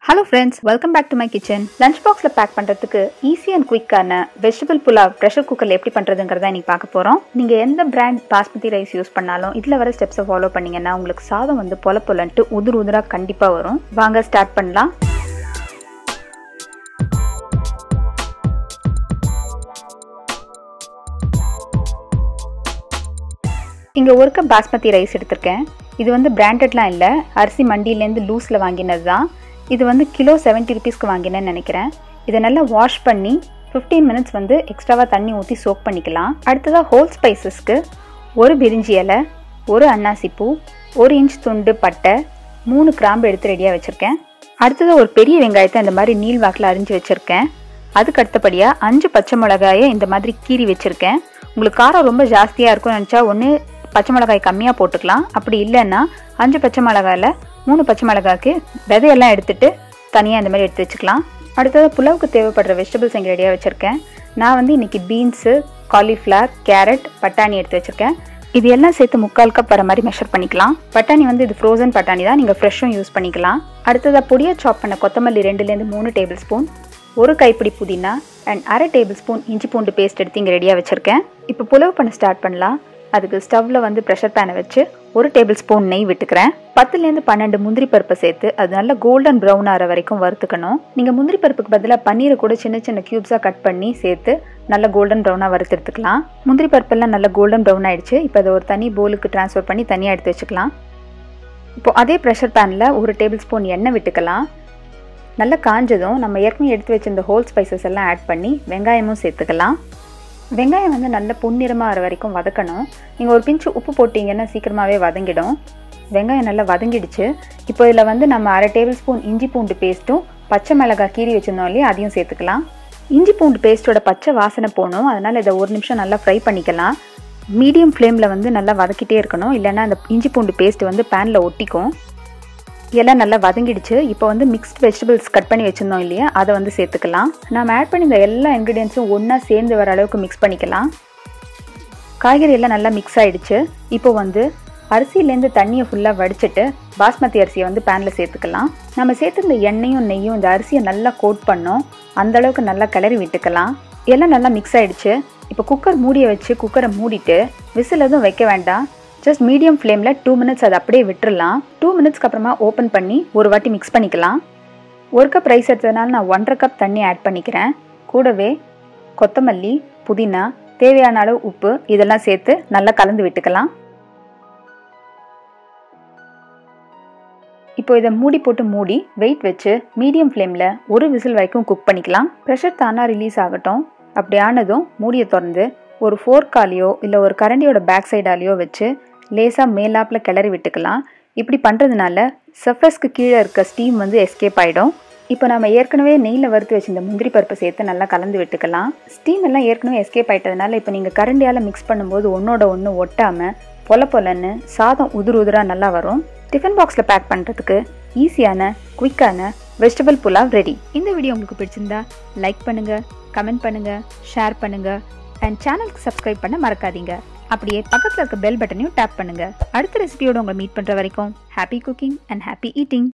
hello friends welcome back to my kitchen lunch பாக்ஸில் pack பண்ணுறதுக்கு easy and குயிக்கான vegetable pulao pressure குக்கரில் எப்படி பண்ணுறதுங்கிறத இன்னைக்கு பார்க்க போகிறோம் நீங்கள் எந்த பிராண்ட் பாஸ்மதி ரைஸ் யூஸ் பண்ணாலும் இதில் வர ஸ்டெப்ஸை ஃபாலோ பண்ணீங்கன்னா உங்களுக்கு சாதம் வந்து பொல பொலன்ட்டு உதிர் உதிராக கண்டிப்பாக வரும் வாங்க ஸ்டார்ட் பண்ணலாம் இங்கே ஒரு கப் பாஸ்மதி ரைஸ் எடுத்திருக்கேன் இது வந்து பிராண்டட்லாம் இல்லை அரிசி மண்டியிலேருந்து லூஸில் வாங்கினது தான் இது வந்து கிலோ செவன்ட்டி ருபீஸ்க்கு வாங்கினேன்னு நினைக்கிறேன் இதை நல்லா வாஷ் பண்ணி ஃபிஃப்டீன் மினிட்ஸ் வந்து எக்ஸ்ட்ராவாக தண்ணி ஊற்றி சோக் பண்ணிக்கலாம் அடுத்ததாக ஹோல் ஸ்பைசஸ்க்கு ஒரு பிரிஞ்சி இலை ஒரு அன்னாசிப்பூ ஒரு இன்ச் துண்டு பட்டை மூணு கிராம்பு எடுத்து ரெடியாக வச்சுருக்கேன் அடுத்ததாக ஒரு பெரிய வெங்காயத்தை இந்த மாதிரி நீள் வாக்கில் அரிஞ்சு வச்சுருக்கேன் அதுக்கு அடுத்தபடியாக அஞ்சு பச்சை மிளகாயை இந்த மாதிரி கீறி வச்சுருக்கேன் உங்களுக்கு காரம் ரொம்ப ஜாஸ்தியாக இருக்கும்னு நினச்சா ஒன்று பச்சை மிளகாய் கம்மியாக போட்டுக்கலாம் அப்படி இல்லைன்னா அஞ்சு பச்சை மிளகாயில் மூணு பச்சை மிளகாய்க்கு விதையெல்லாம் எடுத்துட்டு தனியாக இந்த மாதிரி எடுத்து வச்சுக்கலாம் அடுத்தது புலாவுக்கு தேவைப்படுற வெஜிடபிள்ஸ் இங்கே ரெடியாக வச்சுருக்கேன் நான் வந்து இன்றைக்கி பீன்ஸு காலிஃப்ளவர் கேரட் பட்டாணி எடுத்து வச்சுருக்கேன் இது எல்லாம் சேர்த்து முக்கால் கப் வர மாதிரி மெஷர் பண்ணிக்கலாம் பட்டாணி வந்து இது ஃப்ரோசன் பட்டாணி தான் நீங்கள் ஃப்ரெஷ்ஷும் யூஸ் பண்ணிக்கலாம் அடுத்ததாக பொடியாக சாப் பண்ண கொத்தமல்லி ரெண்டுலேருந்து மூணு டேபிள் ஸ்பூன் ஒரு கைப்பிடி புதினா அண்ட் அரை டேபிள் ஸ்பூன் இஞ்சி பூண்டு பேஸ்ட் எடுத்து இங்கே ரெடியாக வச்சுருக்கேன் இப்போ புலவு பண்ண ஸ்டார்ட் பண்ணலாம் அதுக்கு ஸ்டவ்வில் வந்து ப்ரெஷர் பேனை வச்சு ஒரு டேபிள் ஸ்பூன் நெய் விட்டுக்கிறேன் பத்துலேருந்து பன்னெண்டு முந்திரி பருப்பை சேர்த்து அது நல்லா கோல்டன் ப்ரௌன் ஆகிற வரைக்கும் வறுத்துக்கணும் நீங்கள் முந்திரி பருப்புக்கு பதிலாக பன்னீரை கூட சின்ன சின்ன க்யூப்ஸாக கட் பண்ணி சேர்த்து நல்லா கோல்டன் ப்ரௌனாக வறுத்து எடுத்துக்கலாம் முந்திரி பருப்பெல்லாம் நல்லா கோல்டன் ப்ரௌன் ஆயிடுச்சு இப்போ அதை ஒரு தனி போலுக்கு ட்ரான்ஸ்ஃபர் பண்ணி தனியாக எடுத்து வச்சுக்கலாம் இப்போ அதே ப்ரெஷர் பேனில் ஒரு டேபிள் ஸ்பூன் எண்ணெய் விட்டுக்கலாம் நல்லா காஞ்சதும் நம்ம ஏற்கனவே எடுத்து வச்சிருந்த ஹோல் ஸ்பைசஸ் எல்லாம் ஆட் பண்ணி வெங்காயமும் சேர்த்துக்கலாம் வெங்காயம் வந்து நல்ல பொன்னிறமாக வர வரைக்கும் வதக்கணும் நீங்கள் ஒரு பிஞ்சு உப்பு போட்டிங்கன்னா சீக்கிரமாகவே வதங்கிடும் வெங்காயம் நல்லா வதங்கிடுச்சு இப்போ இதில் வந்து நம்ம அரை டேபிள் ஸ்பூன் இஞ்சி பூண்டு பேஸ்ட்டும் பச்சை மிளகாய் கீறி வச்சுருந்தோம் இல்லையா அதையும் சேர்த்துக்கலாம் இஞ்சி பூண்டு பேஸ்ட்டோட பச்சை வாசனை போகணும் அதனால் இதை ஒரு நிமிஷம் நல்லா ஃப்ரை பண்ணிக்கலாம் மீடியம் ஃப்ளேமில் வந்து நல்லா வதக்கிட்டே இருக்கணும் இல்லைன்னா அந்த இஞ்சி பூண்டு பேஸ்ட் வந்து பேனில் ஒட்டிக்கும் எல்லாம் நல்லா வதங்கிடுச்சு இப்போ வந்து மிக்ஸ்ட் வெஜிடபிள்ஸ் கட் பண்ணி வச்சுருந்தோம் இல்லையா அதை வந்து சேர்த்துக்கலாம் நம்ம ஆட் பண்ணி இந்த எல்லா இன்க்ரீடியன்ஸும் ஒன்றா சேர்ந்து வர அளவுக்கு மிக்ஸ் பண்ணிக்கலாம் காய்கறி எல்லாம் நல்லா மிக்ஸ் ஆகிடுச்சு இப்போ வந்து அரிசியிலேருந்து தண்ணியை ஃபுல்லாக வடிச்சிட்டு பாஸ்மதி அரிசியை வந்து பேனில் சேர்த்துக்கலாம் நம்ம சேர்த்துருந்த எண்ணெயும் நெய்யும் இந்த அரிசியை நல்லா கோட் பண்ணோம் அந்தளவுக்கு நல்லா கிளறி விட்டுக்கலாம் எல்லாம் நல்லா மிக்ஸ் ஆகிடுச்சு இப்போ குக்கர் மூடியை வச்சு குக்கரை மூடிட்டு விசில் எதுவும் வைக்க வேண்டாம் ஜஸ்ட் மீடியம் ஃப்ளேமில் டூ மினிட்ஸ் அதை அப்படியே விட்டுறலாம் டூ மினிட்ஸ்க்கு அப்புறமா ஓப்பன் பண்ணி ஒரு வாட்டி மிக்ஸ் பண்ணிக்கலாம் ஒரு கப் ரைஸ் எடுத்ததுனால நான் ஒன்றரை கப் தண்ணி ஆட் பண்ணிக்கிறேன் கூடவே கொத்தமல்லி புதினா தேவையான அளவு உப்பு இதெல்லாம் சேர்த்து நல்லா கலந்து விட்டுக்கலாம் இப்போ இதை மூடி போட்டு மூடி வெயிட் வச்சு மீடியம் ஃப்ளேமில் ஒரு விசில் வரைக்கும் குக் பண்ணிக்கலாம் ப்ரெஷர் தானாக ரிலீஸ் ஆகட்டும் அப்படி ஆனதும் மூடியை திறந்து ஒரு ஃபோர்க்காலேயோ இல்லை ஒரு கரண்டியோட பேக் சைடாலேயோ வச்சு லேசாக மேலாப்பில் கிளறி விட்டுக்கலாம் இப்படி பண்ணுறதுனால சர்ஃபஸ்க்கு கீழே இருக்க ஸ்டீம் வந்து எஸ்கேப் ஆகிடும் இப்போ நம்ம ஏற்கனவே நெய்யில் வறுத்து வச்சிருந்த முந்திரி பருப்பை சேர்த்து நல்லா கலந்து விட்டுக்கலாம் ஸ்டீம் எல்லாம் ஏற்கனவே எஸ்கேப் ஆகிட்டதுனால இப்போ நீங்கள் கரண்டியால் மிக்ஸ் பண்ணும்போது ஒன்றோட ஒன்று ஒட்டாமல் பொல பொலன்னு சாதம் உதிர் உதிராக நல்லா வரும் டிஃபன் பாக்ஸில் பேக் பண்ணுறதுக்கு ஈஸியான குயிக்கான வெஜிடபிள் புலாவ் ரெடி இந்த வீடியோ உங்களுக்கு பிடிச்சிருந்தா லைக் பண்ணுங்கள் கமெண்ட் பண்ணுங்கள் ஷேர் பண்ணுங்கள் அண்ட் சேனலுக்கு சப்ஸ்கிரைப் பண்ண மறக்காதீங்க அப்படியே பக்கத்தில் இருக்க பெல் பட்டனையும் டேப் பண்ணுங்கள் அடுத்த ரெசிபியோட உங்களை மீட் பண்ணுற வரைக்கும் happy cooking and happy eating